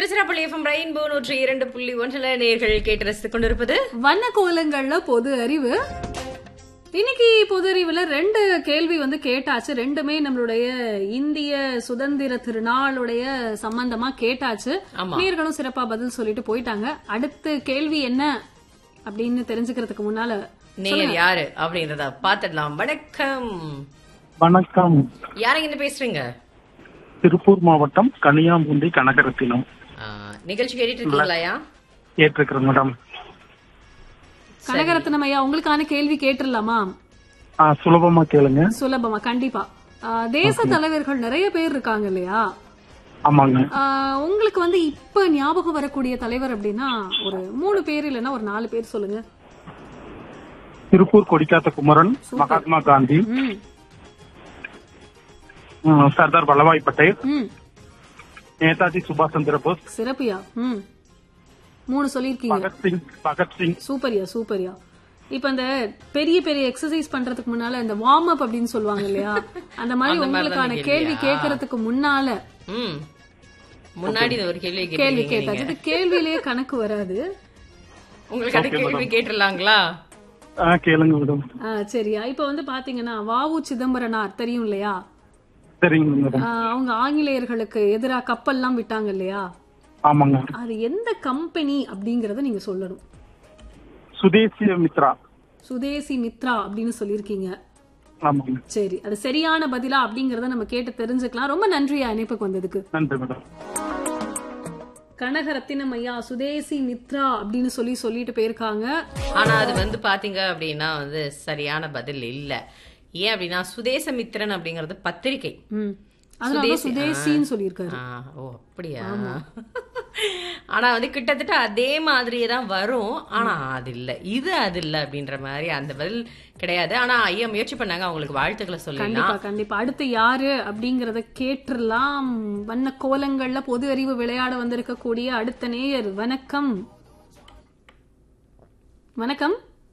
Tiruchirappalli FM rainbow நூற்றி இரண்டு புள்ளி ஒன்றில் நேர்கள் கேட்டு ரசித்துக் கொண்டிருப்பது வண்ண கோலங்கள்ல பொது அறிவு இன்னைக்கு பொது அறிவுல ரெண்டு கேள்வி வந்து கேட்டாச்சு ரெண்டுமே நம்மளுடைய இந்திய சுதந்திர திருநாளுடைய சம்பந்தமா கேட்டாச்சு ஆமா. நேர்களும் சிறப்பா பதில் சொல்லிட்டு போயிட்டாங்க அடுத்த கேள்வி என்ன அப்படின்னு தெரிஞ்சுக்கிறதுக்கு முன்னால நேயர் யாரு அப்படின்றத பாத்துடலாம் வணக்கம் வணக்கம் யாருங்க இருந்து பேசுறீங்க திருப்பூர் மாவட்டம் கனியாம்பூண்டி கனகரத்தினம் ஆ, நிகழ்ச்சி கேட்டுட்டு இருக்கீங்களாயா ஏற்றிருக்கிறேன் மேடம் கனகரத்னம் ஐயா உங்களுக்கான கேள்வி கேட்டுடலாமா ஆ, சுலபமா கேளுங்க சுலபமா கண்டிப்பா ஆ, தேச தலைவர்கள் நிறைய பேர் இருக்காங்க இல்லையா ஆமாங்க ஆ, உங்களுக்கு வந்து இப்ப ஞாபகம் வரக்கூடிய தலைவர் அப்படின்னா ஒரு மூணு பேர் இல்லைன்னா ஒரு நாலு பேர் சொல்லுங்க திருப்பூர் கொடிக்காத்த குமரன் மகாத்மா காந்தி ம் ம், சர்தார் வல்லபாய் பட்டேல் ம் நேதாஜி சுபாஷ் சந்திர போஸ் சிறப்பியா ம் மூணு சொல்லியிருக்கீங்க பகத்சிங் பகத்சிங் சூப்பர்யா சூப்பர்யா இப்ப இந்த பெரிய பெரிய எக்ஸசைஸ் பண்றதுக்கு முன்னால இந்த வார்ம் அப் அப்படின்னு சொல்லுவாங்க இல்லையா அந்த மாதிரி அந்த மாதிரி தான் உங்களுக்கான இந்த கேள்வி கேள்வியா? கேட்கறதுக்கு முன்னால ம் முன்னாடி இந்த ஒரு கேள்வி கேள்வி கேட்டீங்க கேட்டாச்சு இது கேள்வியிலேயே கணக்கு வராது உங்களுக்கு அந்த கேள்வி கேட்டுடலாங்களா ஆ, கேளுங்க மேடம் ஆ, சரியா இப்ப வந்து பாத்தீங்கன்னா வாவு சிதம்பரனார் தெரியும் இல்லையா சரிங்க மேடம் ஆ, அவங்க ஆங்கிலேயர்களுக்கு எதிராக கப்பல்லாம் விட்டாங்க இல்லையா ஆமாங்க அது எந்த கம்பெனி அப்படிங்கறத நீங்க சொல்லணும் சுதேசிய மித்ரா சுதேசி மித்ரா அப்படின்னு சொல்லியிருக்கீங்க ஆமாங்க சரி அது சரியான பதிலா அப்படிங்கறத நம்ம கேட்டு தெரிஞ்சுக்கலாம் ரொம்ப நன்றியா இணைப்புக்கு வந்ததுக்கு நன்றி மேடம் கனகரத்தினம் ஐயா சுதேசி மித்ரா அப்படின்னு சொல்லி சொல்லிட்டு போயிருக்காங்க ஆனா அது வந்து பாத்தீங்க அப்படின்னா வந்து சரியான பதில் இல்ல ஏன் அப்படின்னா சுதேசமித்திரன் அப்படிங்கறது பத்திரிகை ம் அதனால சுதேசின்னு சொல்லியிருக்காரு ஆ, ஓ அப்படியா ஆனா வந்து கிட்டத்தட்ட அதே மாதிரியே தான் வரும் ஆனா அது இல்ல இது அது இல்ல அப்படின்ற மாதிரி அந்த பதில் கிடையாது ஆனா ஐயா முயற்சி பண்ணாங்க அவங்களுக்கு வாழ்த்துக்களை சொல்லலாம் கண்டிப்பா கண்டிப்பா அடுத்து யாரு அப்படிங்கறத கேட்டுறலாம் வண்ண கோலங்கள்ல பொது அறிவு விளையாட வந்திருக்கக்கூடிய அடுத்த நேயர் வணக்கம் வணக்கம்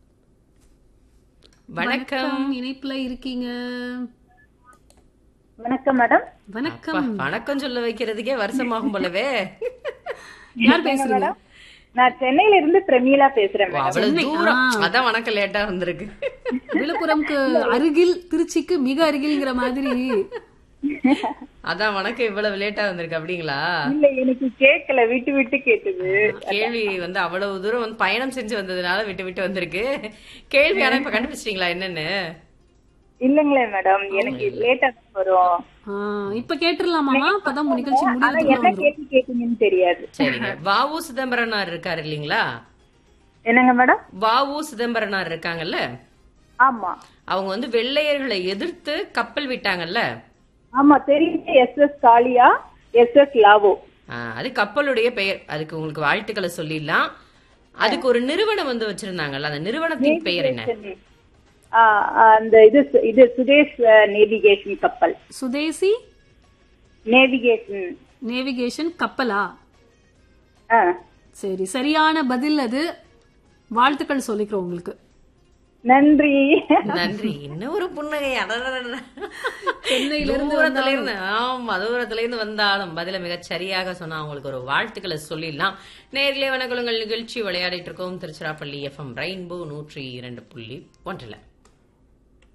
வணக்கம் இணைப்புல இருக்கீங்க வணக்கம் மேடம் வணக்கம் அப்பா, வணக்கம் சொல்ல வைக்கிறதுக்கே வருஷமாகும் போலவே யார் பேசுறீங்க நான் சென்னையில இருந்து பிரமீளா பேசுறேன் ஓ, மேடம் அவ்வளவு தூரம் அதான் வணக்கம் லேட்டா வந்திருக்கு விழுப்புரம்க்கு அருகில் திருச்சிக்கு மிக அருகில்ங்கிற மாதிரி அதான் வணக்கம் இவ்வளவு லேட்டா வந்திருக்கு அப்படிங்களா இல்ல எனக்கு கேட்கல விட்டு விட்டு கேட்டது கேள்வி வந்து அவ்வளவு தூரம் வந்து பயணம் செஞ்சு வந்ததுனால விட்டு விட்டு வந்திருக்கு கேள்வி ஆனா இப்ப கண்டுபிடிச்சிட்டீங்களா என்னன்னு இல்லங்களே மேடம் எனக்கு லேட்டா தான் வரும் ஆ, இப்ப கேட்டுடலாமாமா அப்பதான் நிகழ்ச்சி ஆனா முடியறதுக்குள்ள என்ன வந்துரும் கேள்வி கேட்டீங்கன்னு தெரியாது சரிங்க வாவு சிதம்பரனார் இருக்காரு இல்லீங்களா என்னங்க மேடம் வாவு சிதம்பரனார் இருக்காங்கல்ல ஆமா அவங்க வந்து வெள்ளையர்களை எதிர்த்து கப்பல் விட்டாங்கல்ல ஆமா தெரியுது S S Kaliya S S லாவோ ஆ, அது கப்பலுடைய பெயர் அதுக்கு உங்களுக்கு வாழ்த்துக்களை சொல்லிடலாம் அதுக்கு ஒரு நிறுவனம் வந்து வச்சிருந்தாங்கல்ல அந்த நிறுவனத்தின் பெயர் என்ன ஆ, அந்த இது இது சுதேஷ் நேவிகேஷன் கப்பல் சுதேசி நேவிகேஷன் நேவிகேஷன் கப்பலா ஆ சரி சரியான பதில் அது வாழ்த்துக்கள் சொல்லிக்கிறோம் உங்களுக்கு நன்றி நன்றி இன்னும் ஒரு புன்னகை அடடடடட. சென்னையில இருந்து தூரத்துல இருந்து ஆமா தூரத்துல இருந்து வந்தாலும் பதில மிகச் சரியாக சொன்னா அவங்களுக்கு ஒரு வாழ்த்துக்களை சொல்லிடலாம் நேரிலே வணக்கங்கள் நிகழ்ச்சி விளையாடிட்டு இருக்கோம் திருச்சிராப்பள்ளி எஃப்எம் ரெயின்போ நூற்றி இரண்டு புள்ளி ஒன்றில்